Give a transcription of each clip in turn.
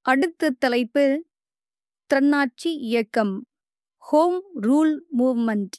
அடுத்த தலைப்பு தன்னாட்சி இயக்கம் ஹோம் ரூல் மூவ்மெண்ட்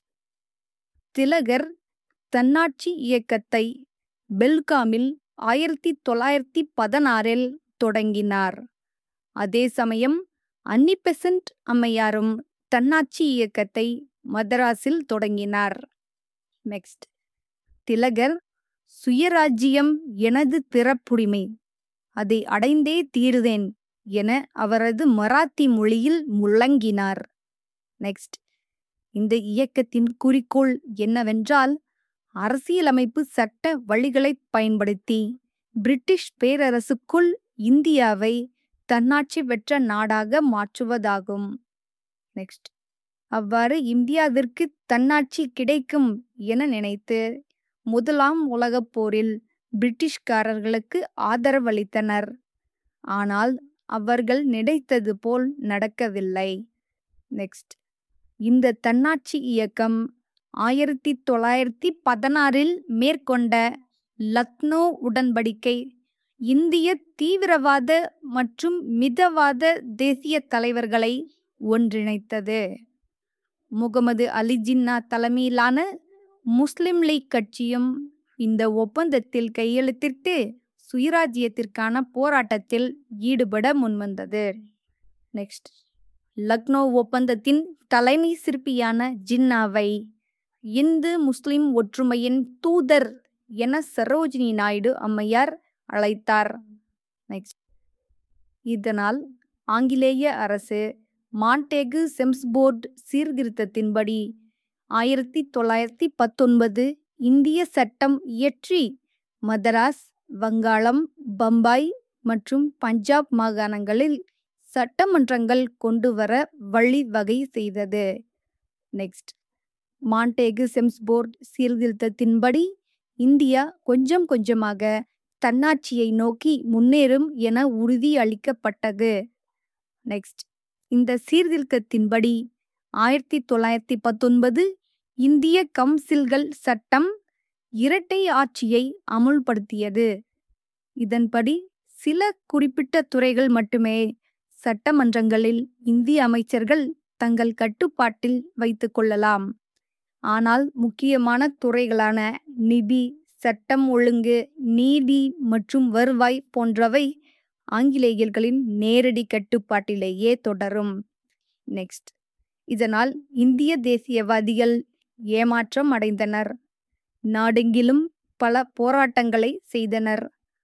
திலகர் தன்னாட்சி இயக்கத்தை பெல்காமில் ஆயிரத்தி தொள்ளாயிரத்தி பதினாறில் தொடங்கினார் அதே சமயம் அன்னி பெசன்ட் அம்மையாரும் தன்னாட்சி இயக்கத்தை மதராஸில் தொடங்கினார் நெக்ஸ்ட் திலகர் சுயராஜ்யம் எனது பிறப்புரிமை அதை அடைந்தே தீருவேன் என அவரது மராத்தி மொழியில் முழங்கினார் நெக்ஸ்ட் இந்த இயக்கத்தின் குறிக்கோள் என்னவென்றால் அரசியலமைப்பு சட்ட வழிகளை பயன்படுத்தி பிரிட்டிஷ் பேரரசுக்குள் இந்தியாவை தன்னாட்சி பெற்ற நாடாக மாற்றுவதாகும் நெக்ஸ்ட் அவ்வாறு இந்தியாவிற்கு தன்னாட்சி கிடைக்கும் என நினைத்து முதலாம் உலகப் போரில் பிரிட்டிஷ்காரர்களுக்கு ஆதரவளித்தனர் ஆனால் அவர்கள் நினைத்தது போல் நடக்கவில்லை நெக்ஸ்ட் இந்த தன்னாட்சி இயக்கம் ஆயிரத்தி தொள்ளாயிரத்தி பதினாறில் மேற்கொண்ட லக்னோ உடன்படிக்கை இந்திய தீவிரவாத மற்றும் மிதவாத தேசிய தலைவர்களை ஒன்றிணைத்தது முகமது அலி ஜின்னா தலைமையிலான முஸ்லிம் லீக் கட்சியும் இந்த ஒப்பந்தத்தில் கையெழுத்திட்டு சுயராஜ்யத்திற்கான போராட்டத்தில் ஈடுபட முன்வந்தது நெக்ஸ்ட் லக்னோ ஒப்பந்தத்தின் தலைமை சிற்பியான ஜின்னாவை இந்து முஸ்லிம் ஒற்றுமையின் தூதர் என சரோஜினி நாயுடு அம்மையார் அழைத்தார் நெக்ஸ்ட் இதனால் ஆங்கிலேய அரசு மாண்டேகு செம்ஸ்போர்ட் சீர்திருத்தத்தின்படி ஆயிரத்தி தொள்ளாயிரத்தி பத்தொன்பது இந்திய சட்டம் இயற்றி மதராஸ் வங்காளம் பம்பாய் மற்றும் பஞ்சாப் மாகாணங்களில் சட்டமன்றங்கள் கொண்டு வர வழிவகை செய்தது நெக்ஸ்ட் மாண்டேகு செம்ஸ்போர்ட் சீர்திருத்தத்தின்படி இந்தியா கொஞ்சம் கொஞ்சமாக தன்னாட்சியை நோக்கி முன்னேறும் என உறுதி அளிக்கப்பட்டது நெக்ஸ்ட் இந்த சீர்திருத்தத்தின்படி ஆயிரத்தி தொள்ளாயிரத்தி பத்தொன்பது இந்திய கவுன்சில்கள் சட்டம் இரட்டை ஆட்சியை அமுல்படுத்தியது இதன்படி சில குறிப்பிட்ட துறைகள் மட்டுமே சட்டமன்றங்களில் இந்திய அமைச்சர்கள் தங்கள் கட்டுப்பாட்டில் வைத்துக் கொள்ளலாம் ஆனால் முக்கியமான துறைகளான நிதி சட்டம் ஒழுங்கு நீதி மற்றும் வருவாய் போன்றவை ஆங்கிலேயர்களின் நேரடி கட்டுப்பாட்டிலேயே தொடரும் நெக்ஸ்ட் இதனால் இந்திய தேசியவாதிகள் ஏமாற்றம் அடைந்தனர் நாடெங்கிலும் பல போராட்டங்களை செய்தனர்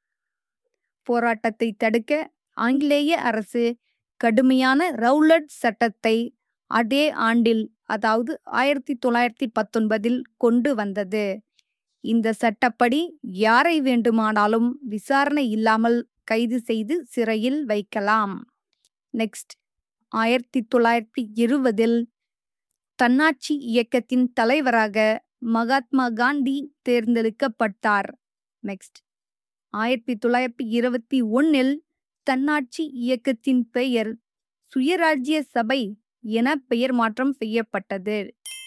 போராட்டத்தை தடுக்க ஆங்கிலேய அரசு கடுமையான ரவுலட் சட்டத்தை அதே ஆண்டில் அதாவது ஆயிரத்தி தொள்ளாயிரத்தி பத்தொன்பதில் கொண்டு வந்தது இந்த சட்டப்படி யாரை வேண்டுமானாலும் விசாரணை இல்லாமல் கைது செய்து சிறையில் வைக்கலாம் நெக்ஸ்ட் ஆயிரத்தி தொள்ளாயிரத்தி இருபதில் தன்னாட்சி இயக்கத்தின் தலைவராக மகாத்மா காந்தி தேர்ந்தெடுக்கப்பட்டார் நெக்ஸ்ட் ஆயிரத்தி தொள்ளாயிரத்தி இருபத்தி ஒன்னில் தன்னாட்சி இயக்கத்தின் பெயர் சுயராஜ்ய சபை என பெயர் மாற்றம் செய்யப்பட்டது